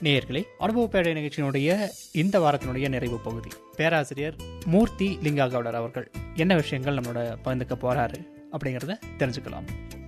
நேயர்களே அனுபவ பேடை நிகழ்ச்சியினுடைய இந்த வாரத்தினுடைய நிறைவு பகுதி பேராசிரியர் மூர்த்தி லிங்கா கவுடர் அவர்கள் என்ன விஷயங்கள் நம்மளோட பகிர்ந்துக்க போறாரு அப்படிங்கறத தெரிஞ்சுக்கலாம்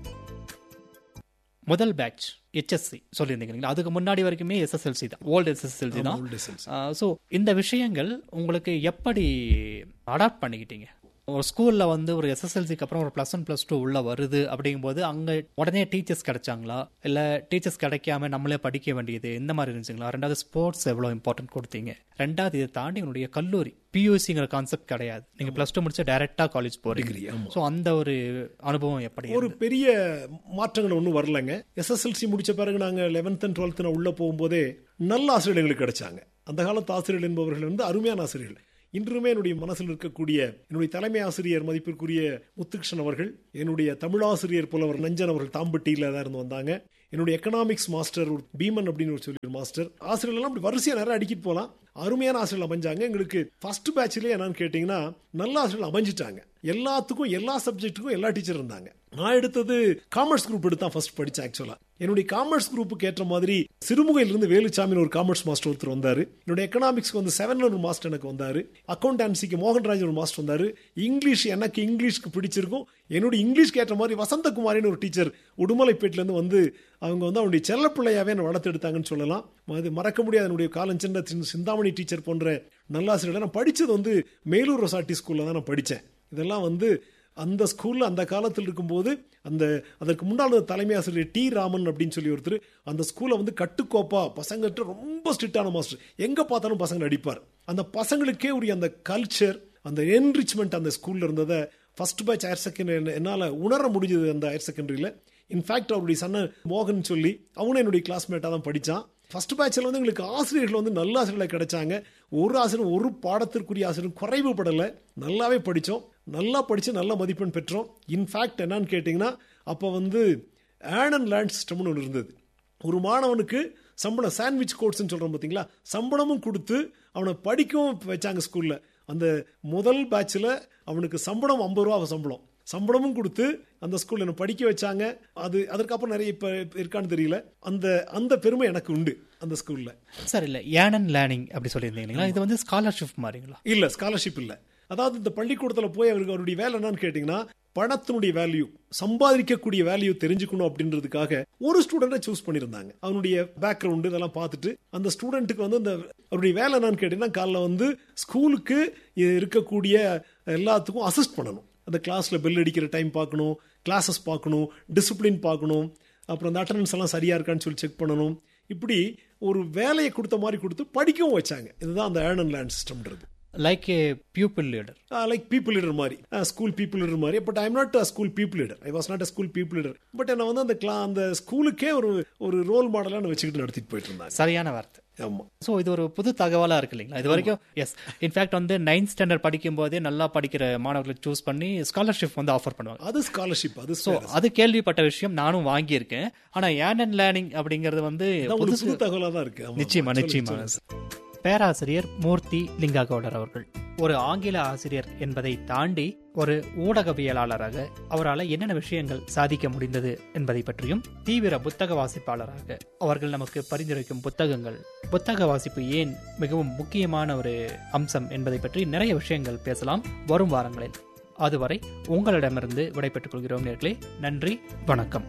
முதல் பேட்ச் HSC சொல்லியிருந்தீங்க இல்லைங்களா? அதுக்கு முன்னாடி வரைக்குமே எஸ்எஸ்எல்சி தான் ஓல்டு எஸ்எஸ்எல்சி தான் old SSLC. ஸோ இந்த விஷயங்கள் உங்களுக்கு எப்படி அடாப்ட் பண்ணிக்கிட்டீங்க ஒரு ஸ்கூல்ல வந்து ஒரு எஸ்எஸ்எல்சிக்கு அப்புறம் ஒரு ப்ளஸ் ஒன் ப்ளஸ் டூ உள்ள வருது அப்படிங்கும்போது அங்க உடனே டீச்சர்ஸ் கிடைச்சாங்களா இல்ல டீச்சர்ஸ் கிடைக்காம நம்மளே படிக்க வேண்டியது இந்த மாதிரி இருந்துச்சுங்களா ரெண்டாவது ஸ்போர்ட்ஸ் எவ்வளவு இம்பார்ட்டன்ட் கொடுத்தீங்க ரெண்டாவது இதை தாண்டி உங்களுடைய கல்லூரி பியூசிங்கிற கான்செப்ட் கிடையாது நீங்க ப்ளஸ் டூ முடிச்சு டைரக்டா காலேஜ் போறீங்க ஸோ அந்த ஒரு அனுபவம் எப்படி ஒரு பெரிய மாற்றங்கள் ஒன்றும் வரலங்க எஸ்எஸ்எல்சி முடிச்ச பிறகு நாங்கள் லெவன்த் அண்ட் டுவெல்த் நான் உள்ள போகும்போதே நல்ல ஆசிரியர்கள் எங்களுக்கு கிடைச்சாங்க அந்த காலத்து ஆசிரியர்கள் என்பவர்கள் வந்து அருமையான ஆசிரியர்கள் இன்றுமே என்னுடைய மனசில் இருக்கக்கூடிய என்னுடைய தலைமை ஆசிரியர் மதிப்பிற்குரிய முத்துகிருஷ்ணன் அவர்கள் என்னுடைய தமிழாசிரியர் புலவர் நஞ்சன் அவர்கள் தாம்பட்டியில தான் இருந்து வந்தாங்க என்னுடைய எக்கனாமிக்ஸ் மாஸ்டர் ஒரு பீமன் அப்படின்னு ஒரு சொல்லி ஒரு மாஸ்டர் ஆசிரியர்கள் எல்லாம் அப்படி வரிசையா நிறைய அடிக்கிட்டு போலாம் அருமையான ஆசிரியர்கள் அமைஞ்சாங்க எங்களுக்கு ஃபர்ஸ்ட் பேட்ச்லயே என்னன்னு கேட்டீங்கன்னா நல்ல ஆசிரியர்கள் அமைஞ்சிட்டாங்க எல்லாத்துக்கும் எல்லா சப்ஜெக்ட்டுக்கும் எல்லா டீச்சர் இருந்தாங்க நான் எடுத்தது காமர்ஸ் குரூப் எடுத்து தான் ஃபர்ஸ்ட் படிச்சேன் ஆக்சுவலா என்னுடைய காமர்ஸ் குரூப்புக்கு ஏற்ற மாதிரி சிறுமுகையில இருந்து வேலுச்சாமின்னு ஒரு காமர்ஸ் மாஸ்டர் ஒருத்தர் வந்தாரு என்னுடைய எக்கனாமிக்ஸ்க்கு வந்து செவன் ஒரு மாஸ்டர் எனக்கு வந்தாரு அக்கௌண்டன்சிக்கு மோகன்ராஜ் ஒரு மாஸ்டர் வந்தாரு இங்கிலீஷ் எனக்கு இங்கிலீஷ்க்கு பிடிச்சிருக்கும் என்னுடைய இங்கிலீஷ்க்கு ஏற்ற மாதிரி வசந்தகுமாரின்னு ஒரு டீச்சர் உடுமலைப்பேட்டில இருந்து வந்து அவங்க வந்து அவனுடைய செல்லப்பிள்ளையாவே என்னை வளர்த்து எடுத்தாங்கன்னு சொல்லலாம் அது மறக்க முடியாத என்னுடைய காலம் சின்ன சின்ன சிந்தாமணி டீச்சர் போன்ற நல்லாசிரியர்கள் நான் படிச்சது வந்து மேலூர் ரொசாட்டி ஸ்கூல்ல தான் நான் படித்தேன் இதெல்லாம் வந்து அந்த ஸ்கூல்ல அந்த காலத்தில் இருக்கும்போது அந்த அதற்கு முன்னால் இருந்த தலைமை ஆசிரியர் டி ராமன் அப்படின்னு சொல்லி ஒருத்தர் அந்த ஸ்கூலை வந்து கட்டுக்கோப்பா பசங்கிட்ட ரொம்ப ஸ்ட்ரிக்டான மாஸ்டர் எங்க பார்த்தாலும் பசங்க அடிப்பார் அந்த பசங்களுக்கே உரிய அந்த கல்ச்சர் அந்த என்ரிச்மெண்ட் அந்த ஸ்கூல்ல இருந்ததை ஃபர்ஸ்ட் பேட்ச் ஹையர் செகண்டரி என்னால் உணர முடிஞ்சது அந்த ஹையர் செகண்டரியில் இன்ஃபேக்ட் அவருடைய சன்ன மோகன் சொல்லி அவனும் என்னுடைய கிளாஸ்மேட்டாக தான் படித்தான் ஃபர்ஸ்ட் பேட்சில் வந்து எங்களுக்கு ஆசிரியர்கள் வந்து நல்ல ஆசிரியர்களை கிடைச்சாங்க ஒரு ஆசிரியர் ஒரு பாடத்திற்குரிய ஆசிரியர் குறைவுபடலை நல்லாவே படித்தோம் நல்லா படித்து நல்ல மதிப்பெண் பெற்றோம் இன்ஃபேக்ட் என்னன்னு கேட்டிங்கன்னா அப்போ வந்து ஏன் அண்ட் லேண்ட் சிஸ்டம்னு ஒன்று இருந்தது ஒரு மாணவனுக்கு சம்பளம் சாண்ட்விச் கோட்ஸ்னு சொல்கிறோம் பார்த்தீங்களா சம்பளமும் கொடுத்து அவனை படிக்கவும் வச்சாங்க ஸ்கூலில் அந்த முதல் பேட்சில் அவனுக்கு சம்பளம் ஐம்பது ரூபா சம்பளம் சம்பளமும் கொடுத்து அந்த ஸ்கூல்ல என்ன படிக்க வச்சாங்க அது அதற்கப்புறம் நிறைய இப்ப இருக்கான்னு தெரியல அந்த அந்த பெருமை எனக்கு உண்டு அந்த ஸ்கூல்ல சார் இல்ல ஏன் அண்ட் லேர்னிங் அப்படி சொல்லியிருந்தீங்க இல்லைங்களா? இது வந்து ஸ்காலர்ஷிப் மாதிரிங்களா இல்ல ஸ்காலர்ஷிப் இல்ல அதாவது இந்த பள்ளிக்கூடத்துல போய் அவருக்கு அவருடைய வேலை என்னன்னு கேட்டீங்கன்னா பணத்தினுடைய வேல்யூ சம்பாதிக்கக்கூடிய வேல்யூ தெரிஞ்சுக்கணும் அப்படின்றதுக்காக ஒரு ஸ்டூடெண்ட்டை சூஸ் பண்ணியிருந்தாங்க அவனுடைய பேக்ரவுண்டு இதெல்லாம் பார்த்துட்டு அந்த ஸ்டூடெண்ட்டுக்கு வந்து அந்த அவருடைய வேலை என்னன்னு கேட்டீங்கன்னா காலைல வந்து ஸ்கூலுக்கு இருக்கக்கூடிய எல்லாத்துக்கும் அசிஸ்ட் பண்ணணும் அந்த கிளாஸ்ல பெல் அடிக்கிற டைம் பார்க்கணும் கிளாஸஸ் பார்க்கணும் டிசிப்ளின் பார்க்கணும் அப்புறம் அந்த அட்டண்டன்ஸ் எல்லாம் சரியா இருக்கான்னு சொல்லி செக் பண்ணணும் இப்படி ஒரு வேலையை கொடுத்த மாதிரி கொடுத்து படிக்கவும் வச்சாங்க இதுதான் அந்த ஏர்ன் அண்ட் லேண்ட் சிஸ்டம்ன்றது like a pupil leader like people leader மாதிரி ஸ்கூல் பீப்புள் லீடர் மாதிரி but I'm not a school people leader I was not a school people leader but என்ன வந்து அந்த கிளா அந்த ஸ்கூலுக்கே ஒரு ஒரு ரோல் மாடலாக நான் வச்சுக்கிட்டு நடத்திட்டு போயிட்டு இருந்தாங்க சரியான வார்த்தை ஆமா ஸோ இது ஒரு புது தகவலா இருக்கு இல்லைங்களா இது வரைக்கும் எஸ் இன்ஃபேக்ட் வந்து நைன்த் ஸ்டாண்டர்ட் படிக்கும் போதே நல்லா படிக்கிற மாணவர்களை சூஸ் பண்ணி ஸ்காலர்ஷிப் வந்து ஆஃபர் பண்ணுவாங்க அது ஸ்காலர்ஷிப் அது ஸோ அது கேள்விப்பட்ட விஷயம் நானும் வாங்கியிருக்கேன் ஆனா ஏன் அண்ட் லேர்னிங் அப்படிங்கிறது வந்து ஒரு புதுசு புது தகவலாக தான் இருக்கு ஆமா. நிச்சயமா சொல்லுங்க, நிச்சயமா சொல்லுங்க. பேராசிரியர் மூர்த்தி லிங்கா கவுடர் அவர்கள் ஒரு ஆங்கில ஆசிரியர் என்பதை தாண்டி ஒரு ஊடகவியலாளராக அவரால் என்னென்ன விஷயங்கள் சாதிக்க முடிந்தது என்பதை பற்றியும் தீவிர புத்தக வாசிப்பாளராக அவர்கள் நமக்கு பரிந்துரைக்கும் புத்தகங்கள் புத்தக வாசிப்பு ஏன் மிகவும் முக்கியமான ஒரு அம்சம் என்பதை பற்றி நிறைய விஷயங்கள் பேசலாம் வரும் வாரங்களில் அதுவரை உங்களிடமிருந்து விடைபெற்றுக் கொள்கிறோம் நேர்களே நன்றி வணக்கம்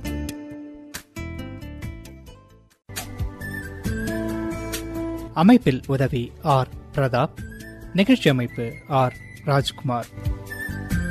அமைப்பில் உதவி ஆர் பிரதாப் நிகழ்ச்சி அமைப்பு ஆர் ராஜ்குமார்